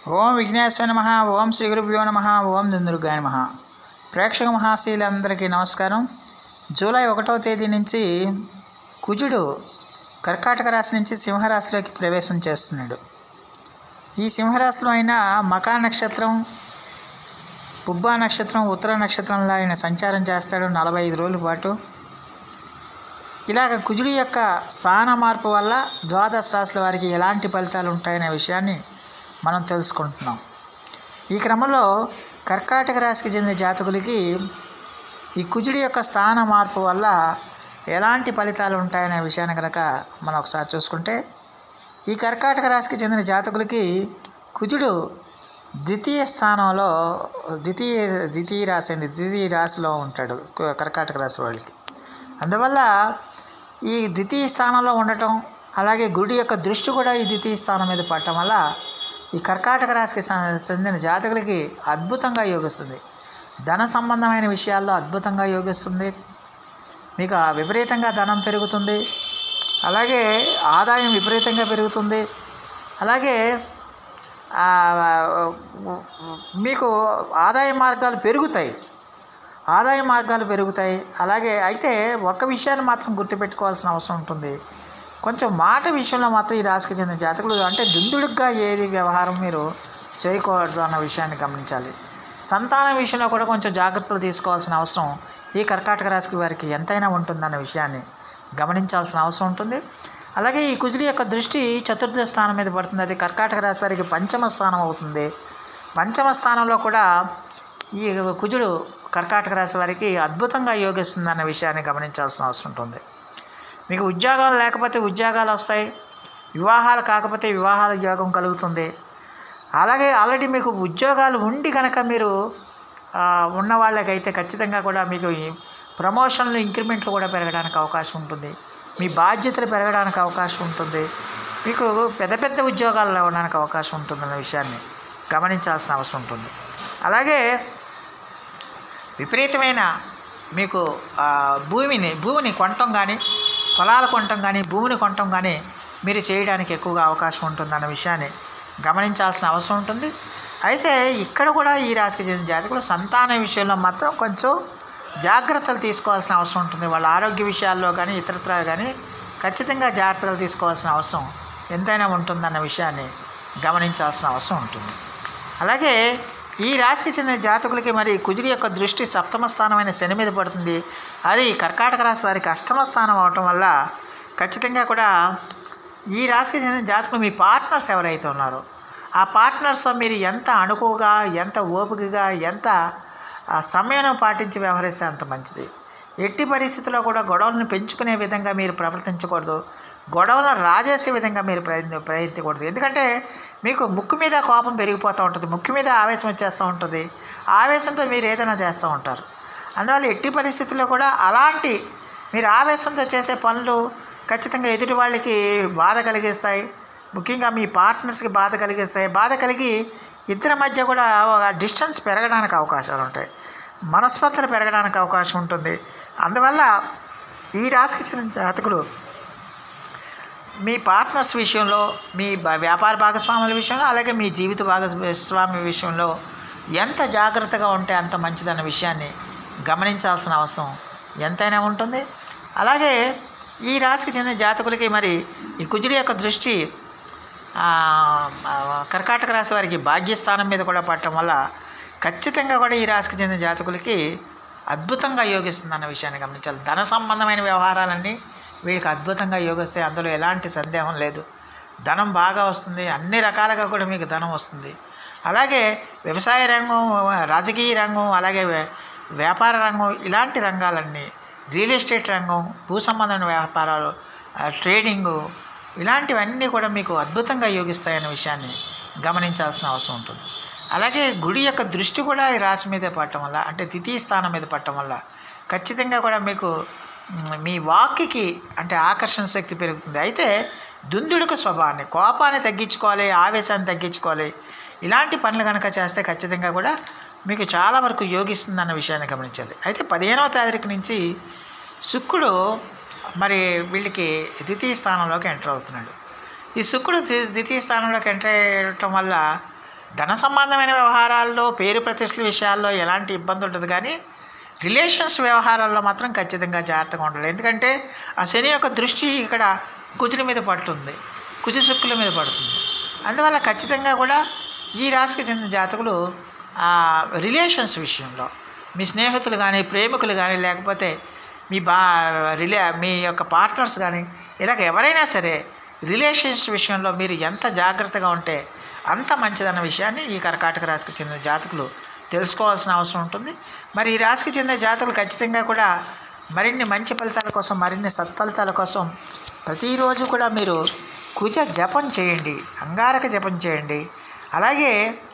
ఓం విఘ్నేశ్వర నమ ఓం శ్రీ గురుభ్యో నమ ఓం దుందుర్గాయ నమ ప్రేక్షక మహాశీలందరికీ నమస్కారం జూలై ఒకటో తేదీ నుంచి కుజుడు కర్కాటక రాశి నుంచి సింహరాశిలోకి ప్రవేశం చేస్తున్నాడు ఈ సింహరాశిలో అయిన మకా నక్షత్రం పుబ్బా నక్షత్రం ఉత్తర నక్షత్రంలో ఆయన సంచారం చేస్తాడు నలభై ఐదు రోజుల పాటు ఇలాగ కుజుడి యొక్క స్థాన మార్పు వల్ల ద్వాదశ రాశుల వారికి ఎలాంటి ఫలితాలు ఉంటాయనే విషయాన్ని మనం తెలుసుకుంటున్నాం ఈ క్రమంలో కర్కాటక రాశికి చెందిన జాతకులకి ఈ కుజుడి యొక్క స్థాన మార్పు వల్ల ఎలాంటి ఫలితాలు ఉంటాయనే విషయాన్ని కనుక మనం ఒకసారి చూసుకుంటే ఈ కర్కాటక రాశికి చెందిన జాతకులకి కుజుడు ద్వితీయ స్థానంలో ద్వితీయ ద్వితీయ రాశి అండి ద్వితీయ రాశిలో ఉంటాడు క- కర్కాటక రాశి వాళ్ళకి అందువల్ల ఈ ద్వితీయ స్థానంలో ఉండటం అలాగే గుడి యొక్క దృష్టి కూడా ఈ ద్వితీయ స్థానం మీద పడటం వల్ల ఈ కర్కాటక రాశికి స- చెందిన జాతకులకి అద్భుతంగా యోగిస్తుంది ధన సంబంధమైన విషయాల్లో అద్భుతంగా యోగిస్తుంది మీకు ఆ విపరీతంగా ధనం పెరుగుతుంది అలాగే ఆదాయం విపరీతంగా పెరుగుతుంది అలాగే ఆ, మీకు ఆదాయ మార్గాలు పెరుగుతాయి ఆదాయ మార్గాలు పెరుగుతాయి అలాగే అయితే ఒక్క విషయాన్ని మాత్రం గుర్తుపెట్టుకోవాల్సిన అవసరం ఉంటుంది కొంచెం మాట విషయంలో మాత్రం ఈ రాశికి చెందిన జాతకులు అంటే దుందుడుగ్గా ఏది వ్యవహారం మీరు చేయకూడదు అన్న విషయాన్ని గమనించాలి సంతానం విషయంలో కూడా కొంచెం జాగ్రత్తలు తీసుకోవాల్సిన అవసరం ఈ కర్కాటక రాశికి వారికి ఎంతైనా ఉంటుందన్న విషయాన్ని గమనించాల్సిన అవసరం ఉంటుంది అలాగే ఈ కుజుడి యొక్క దృష్టి చతుర్థ స్థానం మీద పడుతుంది అది కర్కాటక రాశి వారికి పంచమ స్థానం అవుతుంది పంచమ స్థానంలో కూడా ఈ కుజుడు కర్కాటక రాశి వారికి అద్భుతంగా యోగిస్తుంది అన్న విషయాన్ని గమనించాల్సిన అవసరం ఉంటుంది మీకు ఉద్యోగాలు లేకపోతే ఉద్యోగాలు వస్తాయి వివాహాలు కాకపోతే వివాహాల యోగం కలుగుతుంది అలాగే ఆల్రెడీ మీకు ఉద్యోగాలు ఉండి కనుక మీరు ఆ, ఉన్న వాళ్ళకైతే ఖచ్చితంగా కూడా మీకు ఈ ప్రమోషన్లు ఇంక్రిమెంట్లు కూడా పెరగడానికి అవకాశం ఉంటుంది మీ బాధ్యతలు పెరగడానికి అవకాశం ఉంటుంది మీకు పెద్ద పెద్ద ఉద్యోగాలు ఇవ్వడానికి అవకాశం ఉంటుందన్న విషయాన్ని గమనించాల్సిన అవసరం ఉంటుంది అలాగే విపరీతమైన మీకు ఆ, భూమిని భూమిని కొనటం కానీ పొలాలు కొనటం కానీ భూమిని కొనటం కానీ మీరు చేయడానికి ఎక్కువగా అవకాశం ఉంటుందన్న విషయాన్ని గమనించాల్సిన అవసరం ఉంటుంది అయితే ఇక్కడ కూడా ఈ రాశికి చెందిన జాతకులు సంతాన విషయంలో మాత్రం కొంచెం జాగ్రత్తలు తీసుకోవాల్సిన అవసరం ఉంటుంది వాళ్ళ ఆరోగ్య విషయాల్లో కానీ ఇతరత్ర కానీ ఖచ్చితంగా జాగ్రత్తలు తీసుకోవాల్సిన అవసరం ఎంతైనా ఉంటుందన్న విషయాన్ని గమనించాల్సిన అవసరం ఉంటుంది అలాగే ఈ రాశికి చెందిన జాతకులకి మరి కుజుడి యొక్క దృష్టి సప్తమ స్థానమైన శని మీద పడుతుంది అది కర్కాటక రాశి వారికి అష్టమ స్థానం అవటం వల్ల ఖచ్చితంగా కూడా ఈ రాశికి చెందిన జాతకులు మీ పార్ట్నర్స్ ఎవరైతే ఉన్నారో ఆ పార్ట్నర్స్తో మీరు ఎంత అణుకువగా ఎంత ఓపికగా ఎంత ఆ, సమయం పాటించి వ్యవహరిస్తే అంత మంచిది ఎట్టి పరిస్థితుల్లో కూడా గొడవలను పెంచుకునే విధంగా మీరు ప్రవర్తించకూడదు గొడవలను రాజేసే విధంగా మీరు ప్రయత్న ప్రయత్నించకూడదు ఎందుకంటే మీకు ముక్కు మీద కోపం పెరిగిపోతూ ఉంటుంది ముక్కు మీద ఆవేశం వచ్చేస్తూ ఉంటుంది ఆవేశంతో మీరు ఏదైనా చేస్తూ ఉంటారు అందువల్ల ఎట్టి పరిస్థితుల్లో కూడా అలాంటి మీరు ఆవేశంతో చేసే పనులు ఖచ్చితంగా ఎదుటి వాళ్ళకి బాధ కలిగిస్తాయి ముఖ్యంగా మీ పార్ట్నర్స్కి బాధ కలిగిస్తాయి బాధ కలిగి ఇద్దరి మధ్య కూడా ఒక డిస్టెన్స్ పెరగడానికి అవకాశాలు ఉంటాయి మనస్పర్ధలు పెరగడానికి అవకాశం ఉంటుంది అందువల్ల ఈ రాశికి చెందిన జాతకులు మీ పార్ట్నర్స్ విషయంలో మీ బ- వ్యాపార భాగస్వాముల విషయంలో అలాగే మీ జీవిత భాగస్వామి విషయంలో ఎంత జాగ్రత్తగా ఉంటే అంత మంచిదన్న విషయాన్ని గమనించాల్సిన అవసరం ఎంతైనా ఉంటుంది అలాగే ఈ రాశికి చెందిన జాతకులకి మరి ఈ కుజుడి యొక్క దృష్టి ఆ, ఆ, కర్కాటక రాశి వారికి భాగ్యస్థానం మీద కూడా పడటం వల్ల ఖచ్చితంగా కూడా ఈ రాశికి చెందిన జాతకులకి అద్భుతంగా యోగిస్తుంది అన్న విషయాన్ని గమనించాలి ధన సంబంధమైన వ్యవహారాలన్నీ వీళ్ళకి అద్భుతంగా యోగిస్తాయి అందులో ఎలాంటి సందేహం లేదు ధనం బాగా వస్తుంది అన్ని రకాలుగా కూడా మీకు ధనం వస్తుంది అలాగే వ్యవసాయ రంగం రాజకీయ రంగం అలాగే వ్య- వ్యాపార రంగం ఇలాంటి రంగాలన్నీ రియల్ ఎస్టేట్ రంగం భూ సంబంధమైన వ్యాపారాలు ఆ, ట్రేడింగు ఇలాంటివన్నీ కూడా మీకు అద్భుతంగా యోగిస్తాయనే విషయాన్ని గమనించాల్సిన అవసరం ఉంటుంది అలాగే గుడి యొక్క దృష్టి కూడా ఈ రాశి మీద పడటం వల్ల అంటే ద్వితీయ స్థానం మీద పడటం వల్ల ఖచ్చితంగా కూడా మీకు మ్, మీ వాక్కి అంటే ఆకర్షణ శక్తి పెరుగుతుంది అయితే దుందుడుకు స్వభావాన్ని కోపాన్ని తగ్గించుకోవాలి ఆవేశాన్ని తగ్గించుకోవాలి ఇలాంటి పనులు కనుక చేస్తే ఖచ్చితంగా కూడా మీకు చాలా వరకు యోగిస్తుంది అన్న విషయాన్ని గమనించాలి అయితే పదిహేనవ తారీఖు నుంచి శుక్రుడు మరి వీళ్ళకి ద్వితీయ స్థానంలోకి ఎంటర్ అవుతున్నాడు ఈ శుక్రుడు ద్వి- ద్వితీయ స్థానంలోకి ఎంటర్ అయ్యటం వల్ల ధన సంబంధమైన వ్యవహారాల్లో పేరు ప్రతిష్టల విషయాల్లో ఎలాంటి ఇబ్బంది ఉండదు కానీ రిలేషన్స్ వ్యవహారాల్లో మాత్రం ఖచ్చితంగా జాగ్రత్తగా ఉండాలి ఎందుకంటే ఆ శని యొక్క దృష్టి ఇక్కడ కుజుల మీద పడుతుంది కుజ శుక్కుల మీద పడుతుంది అందువల్ల ఖచ్చితంగా కూడా ఈ రాశికి చెందిన జాతకులు ఆ రిలేషన్స్ విషయంలో మీ స్నేహితులు కానీ ప్రేమికులు కానీ లేకపోతే మీ బా రిలే మీ యొక్క పార్ట్నర్స్ కానీ ఇలాగ ఎవరైనా సరే రిలేషన్స్ విషయంలో మీరు ఎంత జాగ్రత్తగా ఉంటే అంత మంచిదన్న విషయాన్ని ఈ కర్కాటక రాశికి చెందిన జాతకులు తెలుసుకోవాల్సిన అవసరం ఉంటుంది మరి ఈ రాశికి చెందిన జాతకులు ఖచ్చితంగా కూడా మరిన్ని మంచి ఫలితాల కోసం మరిన్ని సత్ఫలితాల కోసం ప్రతిరోజు కూడా మీరు కుజ జపం చేయండి అంగారక జపం చేయండి అలాగే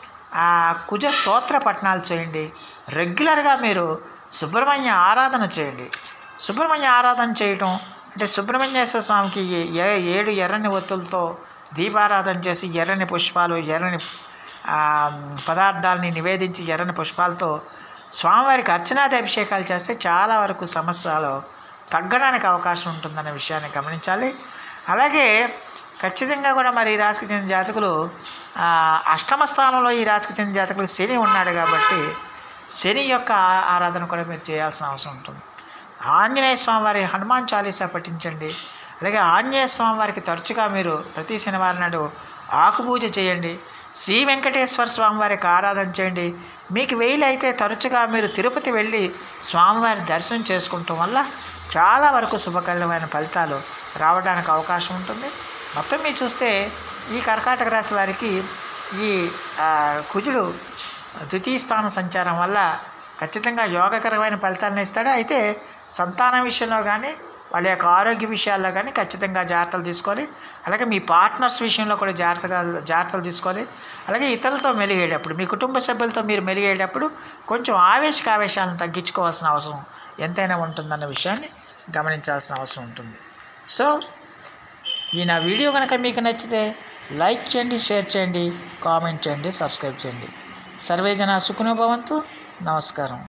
ఆ కుజ స్తోత్ర పఠనాలు చేయండి రెగ్యులర్గా మీరు సుబ్రహ్మణ్య ఆరాధన చేయండి సుబ్రహ్మణ్య ఆరాధన చేయటం అంటే సుబ్రహ్మణ్యేశ్వర స్వామికి ఏ ఏడు ఎర్రని ఒత్తులతో దీపారాధన చేసి ఎర్రని పుష్పాలు ఎర్రని ఆ, పదార్థాలని నివేదించి ఎర్రని పుష్పాలతో స్వామివారికి అర్చనాది అభిషేకాలు చేస్తే చాలా వరకు సమస్యలు తగ్గడానికి అవకాశం ఉంటుందనే విషయాన్ని గమనించాలి అలాగే ఖచ్చితంగా కూడా మరి ఈ రాశికి చెందిన జాతకులు ఆ, అష్టమ స్థానంలో ఈ రాశికి చెందిన జాతకులు శని ఉన్నాడు కాబట్టి శని యొక్క ఆ- ఆరాధన కూడా మీరు చేయాల్సిన అవసరం ఉంటుంది ఆంజనేయ స్వామి వారి హనుమాన్ చాలీసా పఠించండి అలాగే ఆంజనేయ స్వామి వారికి తరచుగా మీరు ప్రతి శనివారం నాడు ఆకుపూజ చేయండి శ్రీ వెంకటేశ్వర స్వామి వారికి ఆరాధన చేయండి మీకు వీలైతే తరచుగా మీరు తిరుపతి వెళ్ళి స్వామివారి దర్శనం చేసుకుంటాం వల్ల చాలా వరకు శుభకరమైన ఫలితాలు రావడానికి అవకాశం ఉంటుంది మొత్తం మీరు చూస్తే ఈ కర్కాటక రాశి వారికి ఈ ఆ, కుజుడు ద్వితీయ స్థాన సంచారం వల్ల ఖచ్చితంగా యోగకరమైన ఫలితాలను ఇస్తాడు అయితే సంతానం విషయంలో కానీ వాళ్ళ యొక్క ఆరోగ్య విషయాల్లో కానీ ఖచ్చితంగా జాగ్రత్తలు తీసుకోవాలి అలాగే మీ పార్ట్నర్స్ విషయంలో కూడా జాగ్రత్తగా జాగ్రత్తలు తీసుకోవాలి అలాగే ఇతరులతో మెలిగేటప్పుడు మీ కుటుంబ సభ్యులతో మీరు మెలిగేటప్పుడు కొంచెం ఆవేశక ఆవేశాలను తగ్గించుకోవాల్సిన అవసరం ఎంతైనా ఉంటుందన్న విషయాన్ని గమనించాల్సిన అవసరం ఉంటుంది సో ఈ నా వీడియో కనుక మీకు నచ్చితే లైక్ చేయండి షేర్ చేయండి కామెంట్ చేయండి సబ్స్క్రైబ్ చేయండి సర్వే జన సుఖనోభవంతు నమస్కారం